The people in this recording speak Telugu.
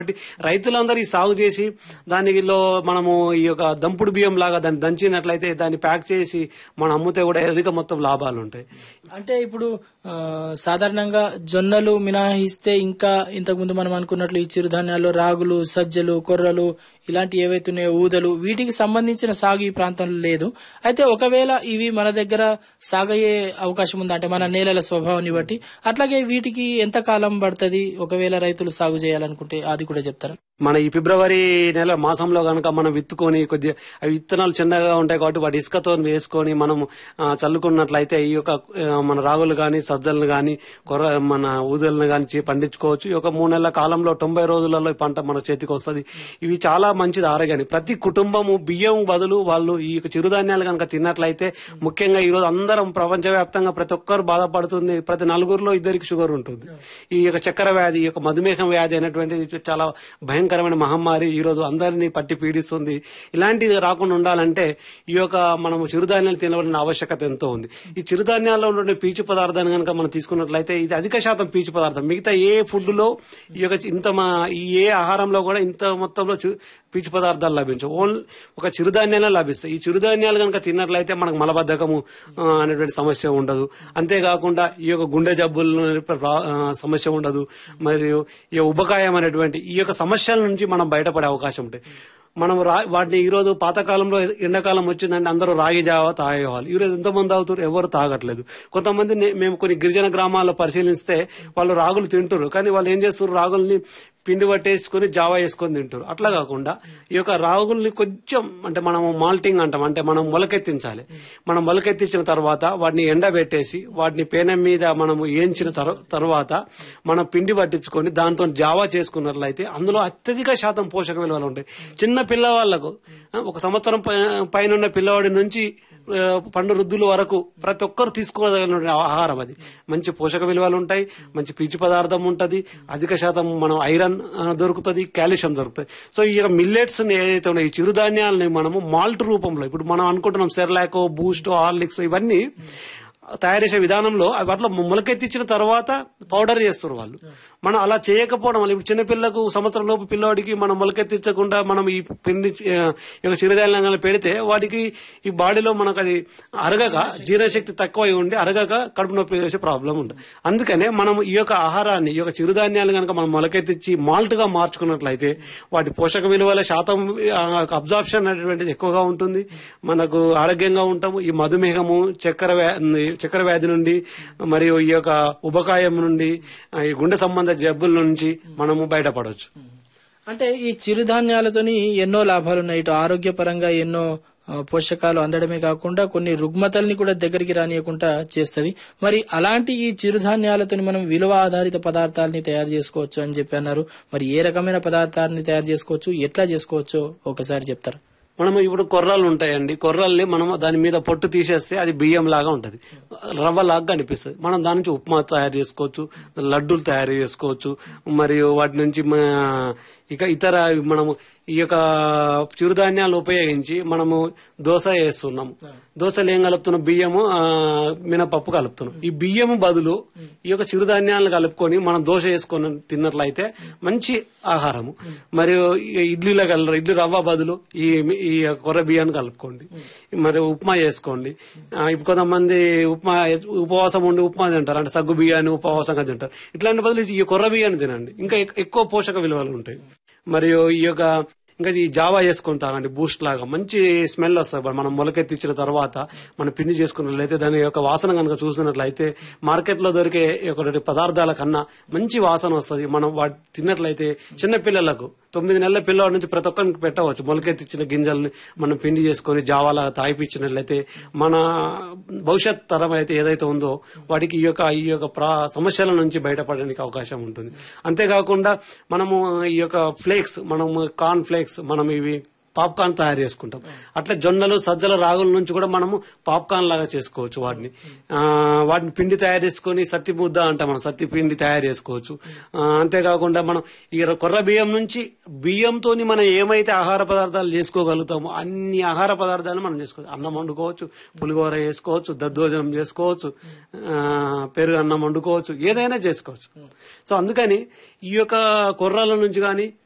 కాబట్టి రైతులందరూ ఈ సాగు చేసి దానిలో మనము ఈ యొక్క దంపుడు బియ్యం లాగా దాన్ని దంచినట్లయితే దాన్ని ప్యాక్ చేసి మనం అమ్మితే కూడా అధిక మొత్తం లాభాలు ఉంటాయి అంటే ఇప్పుడు ఆ, సాధారణంగా జొన్నలు మినహాయిస్తే ఇంకా ఇంతకుముందు మనం అనుకున్నట్లు ఈ చిరుధాన్యాలు రాగులు సజ్జలు కొర్రలు ఇలాంటి ఏవైతే ఉన్నాయో ఊదలు వీటికి సంబంధించిన సాగు ఈ ప్రాంతంలో లేదు అయితే ఒకవేళ ఇవి మన దగ్గర సాగయ్యే అవకాశం ఉందా అంటే మన నేలల స్వభావాన్ని బట్టి అట్లాగే వీటికి ఎంత కాలం పడుతుంది ఒకవేళ రైతులు సాగు చేయాలనుకుంటే అది కూడా చెప్తారా మన ఈ ఫిబ్రవరి నెల మాసంలో గనక మనం విత్తుకొని కొద్దిగా అవి విత్తనాలు చిన్నగా ఉంటాయి కాబట్టి వాటి ఇసుకతో వేసుకొని మనం ఆ, చల్లుకున్నట్లయితే ఈ యొక్క ఆ, మన రాగులు గాని సజ్జలను గాని కొర్ర మన ఊదలను గాని పండించుకోవచ్చు ఈ యొక్క మూడు నెలల కాలంలో తొంభై రోజులలో ఈ పంట మన చేతికి వస్తుంది ఇవి చాలా మంచిది ఆరోగ్యానికి ప్రతి కుటుంబము బియ్యం బదులు వాళ్ళు ఈ యొక్క చిరుధాన్యాలు కనుక తిన్నట్లయితే ముఖ్యంగా ఈ రోజు అందరం ప్రపంచవ్యాప్తంగా ప్రతి ఒక్కరు బాధపడుతుంది ప్రతి నలుగురిలో ఇద్దరికి షుగర్ ఉంటుంది ఈ యొక్క చక్కెర వ్యాధి ఈ యొక్క మధుమేహం వ్యాధి అనేటువంటిది చాలా భయంకరమైన మహమ్మారి ఈ రోజు అందరినీ పట్టి పీడిస్తుంది ఇలాంటిది రాకుండా ఉండాలంటే ఈ యొక్క మనము చిరుధాన్యాలు తినవలసిన ఆవశ్యకత ఎంతో ఉంది ఈ చిరుధాన్యాల్లో ఉండే పీచు పదార్థాన్ని కనుక మనం తీసుకున్నట్లయితే ఇది అధిక శాతం పీచు పదార్థం మిగతా ఏ ఫుడ్ లో ఈ యొక్క ఇంత మా ఈ ఏ ఆహారంలో కూడా ఇంత మొత్తంలో చు- పీచు పదార్థాలు లభించవు ఓన్లీ ఒక చిరుధాన్యాలే లభిస్తాయి ఈ చిరుధాన్యాలు కనుక తిన్నట్లయితే మనకు మలబద్ధకము ఆ, అనేటువంటి సమస్య ఉండదు అంతేకాకుండా ఈ యొక్క గుండె జబ్బులు రా- ఆ, సమస్య ఉండదు మరియు ఈ ఉబకాయం అనేటువంటి ఈ యొక్క సమస్యల నుంచి మనం బయటపడే అవకాశం ఉంటుంది మనం రా వాటిని ఈ రోజు పాతకాలంలో ఎండాకాలం వచ్చిందంటే అందరూ రాగి జావ తాగేవాళ్ళు ఈ రోజు ఎంతమంది తాగుతారు ఎవరు తాగట్లేదు కొంతమంది నే- మేము కొన్ని గిరిజన గ్రామాల్లో పరిశీలిస్తే వాళ్ళు రాగులు తింటారు కానీ వాళ్ళు ఏం చేస్తారు రాగుల్ని పిండి పట్టేసుకొని జావా వేసుకొని తింటారు అట్లా కాకుండా ఈ యొక్క రాగుల్ని కొంచెం అంటే మనం మాల్టింగ్ అంటాం అంటే మనం మొలకెత్తించాలి మనం మొలకెత్తించిన తర్వాత వాటిని ఎండబెట్టేసి వాటిని పేనం మీద మనము ఏంచిన తర్- తర్వాత మనం పిండి పట్టించుకొని దాంతో జావా చేసుకున్నట్లయితే అందులో అత్యధిక శాతం పోషక విలువలు ఉంటాయి చిన్న పిల్లవాళ్లకు ఆ, ఒక సంవత్సరం పై- పైన ఉన్న పిల్లవాడి నుంచి ఆ, పండు వృద్ధుల వరకు ప్రతి ఒక్కరు తీసుకోదగిన ఆహారం అది మంచి పోషక విలువలు ఉంటాయి మంచి పీచు పదార్థం ఉంటది అధిక శాతం మనం ఐరన్ ఆ, దొరుకుతుంది కాల్షియం దొరుకుతుంది సో ఈ మిల్లెట్స్ ఏదైతే ఉన్నాయో ఈ చిరుధాన్యాలని మనము మాల్ట్ రూపంలో ఇప్పుడు మనం అనుకుంటున్నాం సెర్లాకో బూస్ట్ హార్లిక్స్ ఇవన్నీ తయారు చేసే విధానంలో అవి వాటిలో మొలకెత్తించిన తర్వాత పౌడర్ చేస్తారు వాళ్ళు మనం అలా చేయకపోవడం వల్ల ఇప్పుడు చిన్నపిల్లకు సంవత్సరం లోపు పిల్లవాడికి మనం మొలకెత్తించకుండా మనం ఈ పిండి ఆ, ఈ యొక్క చిరుధాన్యాలను పెడితే వాడికి ఈ బాడీలో మనకు అది అరగక జీర్ణశక్తి తక్కువ అయి ఉండి అరగక కడుపు నొప్పి వేసే ప్రాబ్లం ఉంటుంది అందుకనే మనం ఈ యొక్క ఆహారాన్ని ఈ యొక్క చిరుధాన్యాలు కనుక మనం మొలకెత్తించి మాల్ట్ గా మార్చుకున్నట్లయితే వాటి పోషక విలువల శాతం అబ్జార్ప్షన్ అనేటువంటిది ఎక్కువగా ఉంటుంది మనకు ఆరోగ్యంగా ఉంటాము ఈ మధుమేహము చక్కెర వ్యా- చక్కెర వ్యాధి నుండి మరియు ఈ యొక్క ఉబకాయం నుండి ఆ, ఈ గుండె సంబంధ జబ్బుల నుంచి మనము బయటపడవచ్చు అంటే ఈ చిరుధాన్యాలతోని ఎన్నో లాభాలు ఉన్నాయి ఇటు ఆరోగ్యపరంగా ఎన్నో ఆ, పోషకాలు అందడమే కాకుండా కొన్ని రుగ్మతల్ని కూడా దగ్గరికి రానియకుండా చేస్తది మరి అలాంటి ఈ చిరుధాన్యాలతోని మనం విలువ ఆధారిత పదార్థాలని తయారు చేసుకోవచ్చు అని చెప్పి అన్నారు మరి ఏ రకమైన పదార్థాలని తయారు చేసుకోవచ్చు ఎట్లా చేసుకోవచ్చో ఒకసారి చెప్తారా మనం ఇప్పుడు కొర్రలు ఉంటాయండి కొర్రల్ని మనం దాని మీద పొట్టు తీసేస్తే అది బియ్యం లాగా ఉంటది రవ్వ లాగా కనిపిస్తుంది మనం దాని నుంచి ఉప్మా తయారు చేసుకోవచ్చు లడ్డూలు తయారు చేసుకోవచ్చు మరియు వాటి నుంచి మ- ఇక ఇతర మనము ఈ యొక్క చిరుధాన్యాలు ఉపయోగించి మనము దోశ వేస్తున్నాము దోశలు ఏం కలుపుతున్నాం బియ్యము ఆ, మినపప్పు కలుపుతున్నాం ఈ బియ్యము బదులు ఈ యొక్క చిరుధాన్యాలను కలుపుకొని మనం దోశ వేసుకొని తిన్నట్లయితే మంచి ఆహారము మరియు ఈ ఇడ్లీలో కలరు ఇడ్లీ రవ్వ బదులు ఈ ఈ కొర్ర బియ్యాన్ని కలుపుకోండి మరి ఉప్మా చేసుకోండి ఆ, ఇప్పుడు కొంతమంది ఉప్మా ఉపవాసం ఉండి ఉప్మా తింటారు అంటే సగ్గు బియ్యాన్ని ఉపవాసంగా తింటారు ఇట్లాంటి బదులు ఈ కొర్ర బియ్యాన్ని తినండి ఇంకా ఎక్- ఎక్కువ పోషక విలువలు ఉంటాయి మరియు ఈ యొక్క ఇంకా ఈ జావా చేసుకొని తాగండి బూస్ట్ లాగా మంచి స్మెల్ వస్తుంది మనం మొలకెత్తించిన తర్వాత మనం పిండి చేసుకున్నట్లయితే దాని యొక్క వాసన కనుక చూసినట్లయితే మార్కెట్ లో దొరికే ఒక పదార్థాల కన్నా మంచి వాసన వస్తుంది మనం వాటి తిన్నట్లయితే చిన్న పిల్లలకు తొమ్మిది నెలల పిల్లవాడి నుంచి ప్రతి ఒక్కరికి పెట్టవచ్చు మొలకెత్తిచ్చిన గింజల్ని మనం పిండి చేసుకొని జావాలాగా తాగిపించినట్లయితే మన భవిష్యత్ తరం అయితే ఏదైతే ఉందో వాడికి ఈ యొక్క ఈ యొక్క ప్రా సమస్యల నుంచి బయటపడడానికి అవకాశం ఉంటుంది అంతేకాకుండా మనము ఈ యొక్క ఫ్లేక్స్ మనము కార్న్ ఫ్లేక్స్ మనం ఇవి పాప్కార్న్ తయారు చేసుకుంటాం అట్లా జొన్నలు సజ్జల రాగుల నుంచి కూడా మనము పాప్కార్న్ లాగా చేసుకోవచ్చు వాటిని ఆ, వాటిని పిండి తయారు చేసుకొని సత్తి ముద్ద అంటాం మనం సత్తి పిండి తయారు చేసుకోవచ్చు ఆ, అంతేకాకుండా మనం ఈ కొర్ర బియ్యం నుంచి బియ్యంతోని మనం ఏమైతే ఆహార పదార్థాలు చేసుకోగలుగుతామో అన్ని ఆహార పదార్థాలు మనం చేసుకోవచ్చు అన్నం వండుకోవచ్చు పులిహోర చేసుకోవచ్చు దద్దోజనం చేసుకోవచ్చు ఆ, పెరుగు అన్నం వండుకోవచ్చు ఏదైనా చేసుకోవచ్చు సో అందుకని ఈ యొక్క కొర్రల నుంచి కానీ